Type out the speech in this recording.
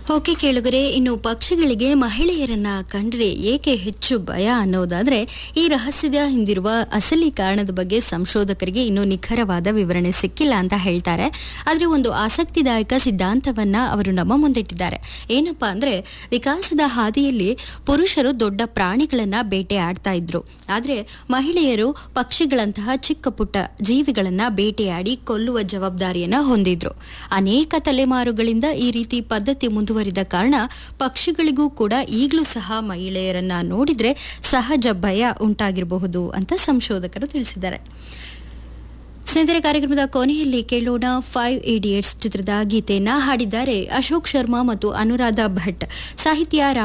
okay ಕೇಳುಗರೆ ಇನ್ನು ಪಕ್ಷಿಗಳಿಗೆ ಮಹಿಳೆಯರನ್ನ ಕಂಡ್ರೆ ಏಕೆ ಹೆಚ್ಚು ಭಯ ಅನ್ನೋದಾದ್ರೆ ಈ ರಹಸ್ಯದ ಹಿಂದಿರುವ ಅಸಲಿ ಕಾರಣದ ಬಗ್ಗೆ ಸಂಶೋಧಕರಿಗೆ ಇನ್ನೂ ನಿಖರವಾದ ವಿವರಣೆ ಸಿಕ್ಕಿಲ್ಲ ಅಂತ ಹೇಳ್ತಾರೆ ಆದ್ರೆ ಒಂದು ಆಸಕ್ತಿದಾಯಕ ಸಿದ್ಧಾಂತವನ್ನ ಅವರು ನಮ್ಮ ಮುಂದಿಟ್ಟಿದ್ದಾರೆ ಏನಪ್ಪಾ ಅಂದ್ರೆ ವಿಕಾಸದ ಹಾದಿಯಲ್ಲಿ ಪುರುಷರು ದೊಡ್ಡ ಪ್ರಾಣಿಗಳನ್ನ ಬೇಟೆ ಆಡ್ತಾ ಇದ್ರು ಆದ್ರೆ ಮಹಿಳೆಯರು ಪಕ್ಷಿಗಳಂತಹ ಚಿಕ್ಕ ಪುಟ್ಟ ಜೀವಿಗಳನ್ನ ಬೇಟೆಯಾಡಿ ಕೊಲ್ಲುವ ಜವಾಬ್ದಾರಿಯನ್ನ ಹೊಂದಿದ್ರು ಅನೇಕ ತಲೆಮಾರುಗಳಿಂದ ಈ ರೀತಿ ಪದ್ಧತಿ ಮುಂದುವರಿದ ಕಾರಣ ಪಕ್ಷಿಗಳಿಗೂ ಕೂಡ ಈಗಲೂ ಸಹ ಮಹಿಳೆಯರನ್ನ ನೋಡಿದ್ರೆ ಸಹಜ ಭಯ ಉಂಟಾಗಿರಬಹುದು ಅಂತ ಸಂಶೋಧಕರು ತಿಳಿಸಿದ್ದಾರೆ ಸ್ನೇಹಿತರೆ ಕಾರ್ಯಕ್ರಮದ ಕೊನೆಯಲ್ಲಿ ಕೇಳೋಣ ಫೈವ್ ಇಡಿಯಟ್ಸ್ ಚಿತ್ರದ ಗೀತೆಯನ್ನ ಹಾಡಿದ್ದಾರೆ ಅಶೋಕ್ ಶರ್ಮಾ ಮತ್ತು ಅನುರಾಧ ಭಟ್ ಸಾಹಿತ್ಯ